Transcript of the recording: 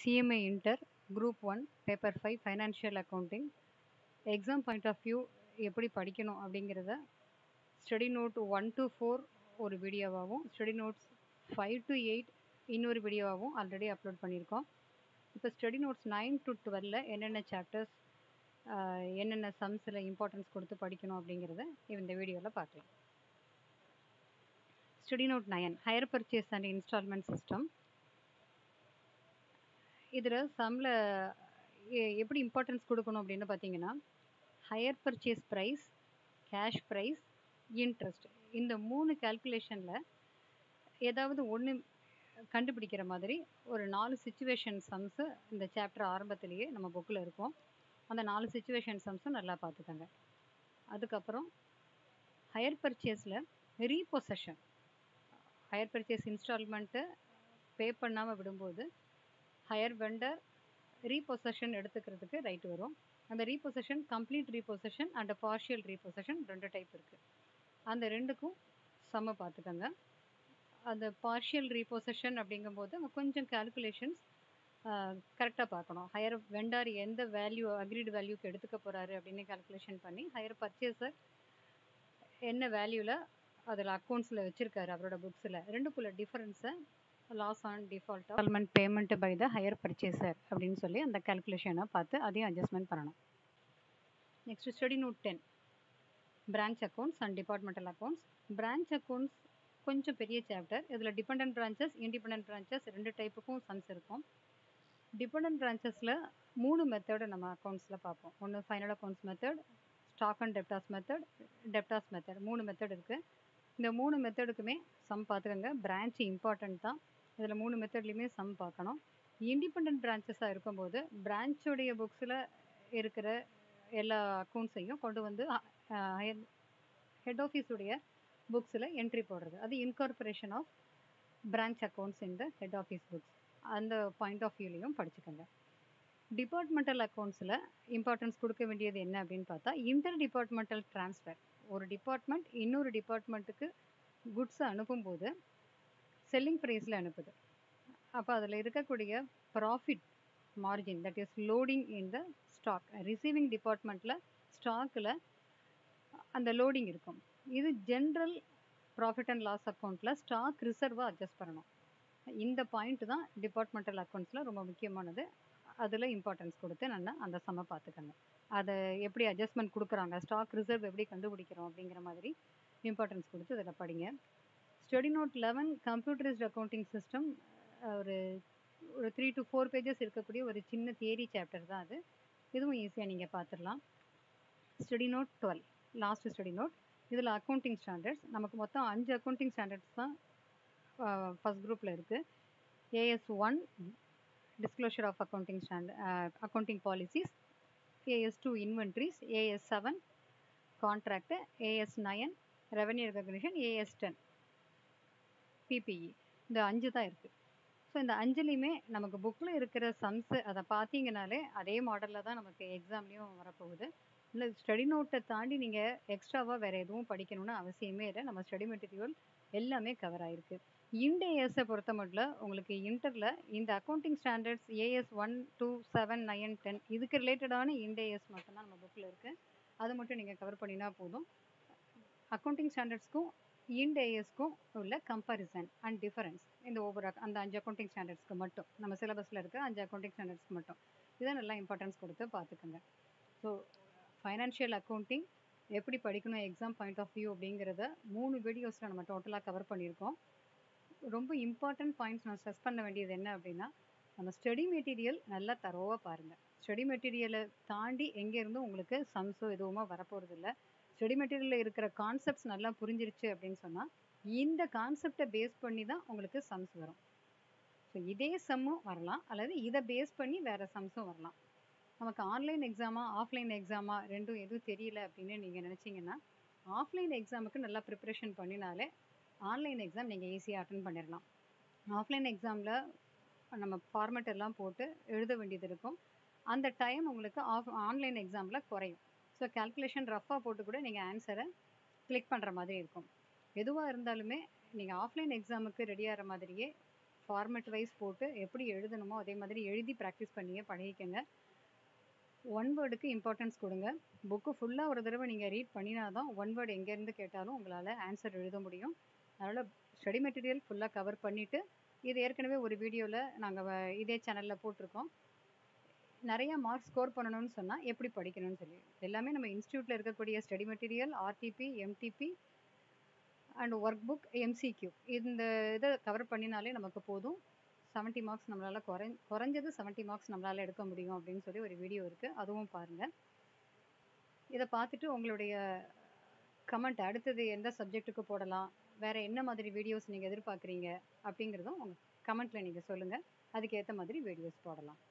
CMA inter group one paper five financial accounting exam point of view எப்படி படிக்கணும் அப்படிங்கிறத study note one to four ஒரு வீடியோவாகவும் study notes five to eight இன்னொரு வீடியோவாகவும் already upload பண்ணியிருக்கோம் இப்போ ஸ்டடி நோட்ஸ் நைன் டு டுவெல்ல என்னென்ன சாப்டர்ஸ் என்னென்ன சம்ஸில் இம்பார்ட்டன்ஸ் கொடுத்து படிக்கணும் அப்படிங்கிறத இந்த வீடியோவில் பார்க்கலாம் study note nine hire purchase and instalment system இதில் சம்மில் எப்படி இம்பார்ட்டன்ஸ் கொடுக்கணும் அப்படின்னு பார்த்தீங்கன்னா hire purchase price cash price interest இந்த மூணு கேல்குலேஷனில் ஏதாவது ஒன்று கண்டுபிடிக்கிற மாதிரி ஒரு நாலு சுச்சுவேஷன் சம்ஸு இந்த சாப்டர் ஆரம்பத்திலேயே நம்ம புக்கில் இருக்கும் அந்த நாலு சுச்சுவேஷன் சம்ஸும் நல்லா பார்த்துக்கோங்க அதுக்கப்புறம் ஹையர் பர்ச்சேஸில் repossession hire purchase instalment pay பண்ணாமல் விடும்போது ஹையர் வெண்டர் ரீபொசஷன் எடுத்துக்கிறதுக்கு ரைட் வரும் அந்த repossession complete repossession and partial repossession ரெண்டு டைப் இருக்குது அந்த ரெண்டுக்கும் சம பார்த்துக்கோங்க அந்த பார்ஷியல் ரீபொசஷன் அப்படிங்கும்போது கொஞ்சம் கேல்குலேஷன்ஸ் கரெக்டாக பார்க்கணும் ஹையர் வெண்டார் எந்த வேல்யூ அக்ரிட் வேல்யூக்கு எடுத்துக்க போகிறாரு அப்படின்னு கால்குலேஷன் பண்ணி ஹையர் பர்ச்சேஸர் என்ன வேல்யூவில் அதில் அக்கௌண்ட்ஸில் வச்சுருக்காரு அவரோட புக்ஸில் ரெண்டுக்குள்ள டிஃப்ரென்ஸை loss on default instalment payment by the hire purchaser அப்படின்னு சொல்லி அந்த கால்குலேஷனை பார்த்து அதையும் அட்ஜஸ்ட்மெண்ட் பண்ணணும் next study note ten branch accounts and departmental accounts branch accounts கொஞ்சம் பெரிய சாப்டர் இதில் டிபெண்ட் பிரான்ச்சஸ் இண்டிபெண்ட் பிரான்ச்சஸ் ரெண்டு டைப்புக்கும் சம்ஸ் இருக்கும் டிபெண்ட் பிரான்ச்சஸில் மூணு மெத்தடு நம்ம அக்கௌண்ட்ஸில் பார்ப்போம் ஒன்று final accounts method stock and debtors method debtors method மூணு மெத்தட் இருக்குது இந்த மூணு மெத்தடுக்குமே சம் பார்த்துக்கோங்க பிரான்ச் இம்பார்ட்டன்ட் தான் இதில் மூணு மெத்தட்லேயுமே சம் பார்க்கணும் இண்டிபெண்ட் பிரான்ச்சஸாக இருக்கும்போது பிரான்ச்சோடைய புக்ஸில் இருக்கிற எல்லா அக்கௌண்ட்ஸையும் கொண்டு வந்து ஹெட் ஆஃபீஸுடைய புக்ஸில் என்ட்ரி போடுறது அது incorporation of branch accounts in the head office books அந்த பாயிண்ட் ஆஃப் வியூலையும் படிச்சுக்கோங்க டிபார்ட்மெண்டல் அக்கௌண்ட்ஸில் இம்பார்ட்டன்ஸ் கொடுக்க வேண்டியது என்ன அப்படின்னு பார்த்தா இன்டர் டிபார்ட்மெண்டல் ட்ரான்ஸ்ஃபர் ஒரு டிபார்ட்மெண்ட் இன்னொரு டிபார்ட்மெண்ட்டுக்கு குட்ஸை அனுப்பும்போது செல்லிங் ப்ரைஸில் அனுப்புது அப்போ அதில் இருக்கக்கூடிய profit margin that is loading in the stock receiving டிபார்ட்மெண்ட்டில் ஸ்டாக்கில் அந்த லோடிங் இருக்கும் இது ஜென்ரல் ப்ராஃபிட் அண்ட் லாஸ் அக்கௌண்ட்டில் ஸ்டாக் ரிசர்வாக அட்ஜஸ்ட் பண்ணணும் இந்த பாயிண்ட் தான் டிபார்ட்மெண்டல் அக்கௌண்ட்ஸில் ரொம்ப முக்கியமானது அதில் இம்பார்ட்டன்ஸ் கொடுத்து நல்லா அந்த சம பார்த்துக்கங்க அதை எப்படி அட்ஜஸ்ட்மெண்ட் கொடுக்குறாங்க ஸ்டாக் ரிசர்வ் எப்படி கண்டுபிடிக்கிறோம் அப்படிங்கிற மாதிரி இம்பார்ட்டன்ஸ் கொடுத்து இதில் படிங்க study note eleven computerised accounting system ஒரு ஒரு த்ரீ டு ஃபோர் பேஜஸ் இருக்கக்கூடிய ஒரு சின்ன தியரி சாப்டர் தான் அது இதுவும் ஈஸியாக நீங்கள் பார்த்துடலாம் study note twelve last study note இதில் அக்கௌண்டிங் ஸ்டாண்டர்ட்ஸ் நமக்கு மொத்தம் அஞ்சு அக்கௌண்டிங் ஸ்டாண்டர்ட்ஸ் தான் ஃபஸ்ட் குரூப்பில் இருக்குது AS one disclosure of accounting stand uh, accounting policies as2 inventories as7 contract as9 revenue recognition as10 ppe இந்த அஞ்சு தான் இருக்குது ஸோ இந்த அஞ்சுலேயுமே நமக்கு புக்கில் இருக்கிற சம்ஸு அதை பார்த்தீங்கனாலே அதே மாடலில் தான் நமக்கு எக்ஸாம்லேயும் வரப்போகுது இல்லை ஸ்டடி நோட்டை தாண்டி நீங்கள் எக்ஸ்ட்ராவாக வேறு எதுவும் படிக்கணும்னு அவசியமே இல்லை நம்ம ஸ்டடி மெட்டீரியல் எல்லாமே கவர் ஆகிருக்கு இந்த ஏஎஸை பொறுத்த மட்டும் உங்களுக்கு இன்டரில் இந்த accounting standards AS one two seven nine ten இதுக்கு ரிலேட்டடான இந்த ஏஎஸ் மட்டும்தான் நம்ம புக்கில் இருக்குது அது மட்டும் நீங்கள் கவர் பண்ணினா போதும் அக்கௌண்டிங் ஸ்டாண்டர்ட்ஸ்க்கும் இண்ட் ஏஎஸ்க்கும் உள்ள கம்பாரிசன் அண்ட் டிஃபரன்ஸ் இந்த ஒவ்வொரு அந்த அஞ்சு அக்கௌண்டிங் ஸ்டாண்டர்ட்ஸ்க்கு மட்டும் நம்ம சிலபஸில் இருக்க அஞ்சு அக்கௌண்டிங் ஸ்டாண்டர்ட்ஸ்க்கு மட்டும் இதை நல்லா இம்பார்ட்டன்ஸ் கொடுத்து பார்த்துக்கோங்க ஸோ ஃபைனான்ஷியல் அக்கௌண்டிங் எப்படி படிக்கணும் எக்ஸாம் பாயிண்ட் ஆஃப் வியூ அப்படிங்கிறத மூணு வீடியோஸில் நம்ம டோட்டலாக கவர் பண்ணியிருக்கோம் ரொம்ப இம்பார்ட்டன்ட் பாயிண்ட்ஸ் நான் ஸ்ட்ரெஸ் பண்ண வேண்டியது என்ன அப்படின்னா நம்ம ஸ்டடி மெட்டீரியல் நல்லா தரோவாக பாருங்கள் ஸ்டடி மெட்டீரியலை தாண்டி எங்கேருந்தும் உங்களுக்கு சம்ஸோ எதுவுமோ வரப்போகிறது இல்லை ஸ்டடி மெட்டீரியலில் இருக்கிற கான்செப்ட்ஸ் நல்லா புரிஞ்சிருச்சு அப்படின்னு சொன்னால் இந்த கான்செப்டை பேஸ் பண்ணி தான் உங்களுக்கு சம்ஸ் வரும் ஸோ இதே சம்மும் வரலாம் அல்லது இதை பேஸ் பண்ணி வேறு சம்ஸும் வரலாம் நமக்கு ஆன்லைன் எக்ஸாமா ஆஃப்லைன் எக்ஸாமா ரெண்டும் எதுவும் தெரியல அப்படின்னு நீங்கள் நினச்சிங்கன்னா ஆஃப்லைன் எக்ஸாமுக்கு நல்லா ப்ரிப்ரேஷன் பண்ணினாலே ஆன்லைன் எக்ஸாம் நீங்கள் ஈஸியாக அட்டன் பண்ணிடலாம் ஆஃப்லைன் எக்ஸாமில் நம்ம ஃபார்மேட் எல்லாம் போட்டு எழுத வேண்டியது இருக்கும் அந்த டைம் உங்களுக்கு ஆஃப் ஆன்லைன் எக்ஸாமில் குறையும் ஸோ கேல்குலேஷன் ரஃபாக போட்டு கூட நீங்கள் ஆன்சரை கிளிக் பண்ணுற மாதிரி இருக்கும் எதுவாக இருந்தாலுமே நீங்கள் ஆஃப்லைன் எக்ஸாமுக்கு ரெடி ஆகிற மாதிரியே ஃபார்மேட் வைஸ் போட்டு எப்படி எழுதணுமோ அதே மாதிரி எழுதி ப்ராக்டிஸ் பண்ணியே பழகிக்கங்க ஒன் வேர்டுக்கு இம்பார்ட்டன்ஸ் கொடுங்க புக்கு ஃபுல்லாக ஒரு தடவை நீங்கள் ரீட் பண்ணினா தான் ஒன் வேர்டு எங்கேருந்து கேட்டாலும் உங்களால் ஆன்சர் எழுத முடியும் அதனால் ஸ்டடி மெட்டீரியல் ஃபுல்லாக கவர் பண்ணிவிட்டு இது ஏற்கனவே ஒரு வீடியோவில் நாங்கள் இதே சேனலில் போட்டிருக்கோம் நிறைய மார்க்ஸ் ஸ்கோர் பண்ணணும்னு சொன்னால் எப்படி படிக்கணும்னு சொல்லி எல்லாமே நம்ம இன்ஸ்டியூட்டில் இருக்கக்கூடிய study material RTP MTP and workbook MCQ இந்த இதை கவர் பண்ணினாலே நமக்கு போதும் செவன்ட்டி மார்க்ஸ் நம்மளால் குறை குறைஞ்சது செவன்ட்டி மார்க்ஸ் நம்மளால் எடுக்க முடியும் அப்படின்னு சொல்லி ஒரு வீடியோ இருக்குது அதுவும் பாருங்கள் இதை பார்த்துட்டு உங்களுடைய கமெண்ட் அடுத்தது எந்த சப்ஜெக்ட்டுக்கு போடலாம் வேறு என்ன மாதிரி வீடியோஸ் நீங்கள் எதிர்பார்க்குறீங்க அப்படிங்கிறதும் உங்கள் கமெண்ட்டில் நீங்கள் சொல்லுங்கள் அதுக்கேற்ற மாதிரி வீடியோஸ் போடலாம்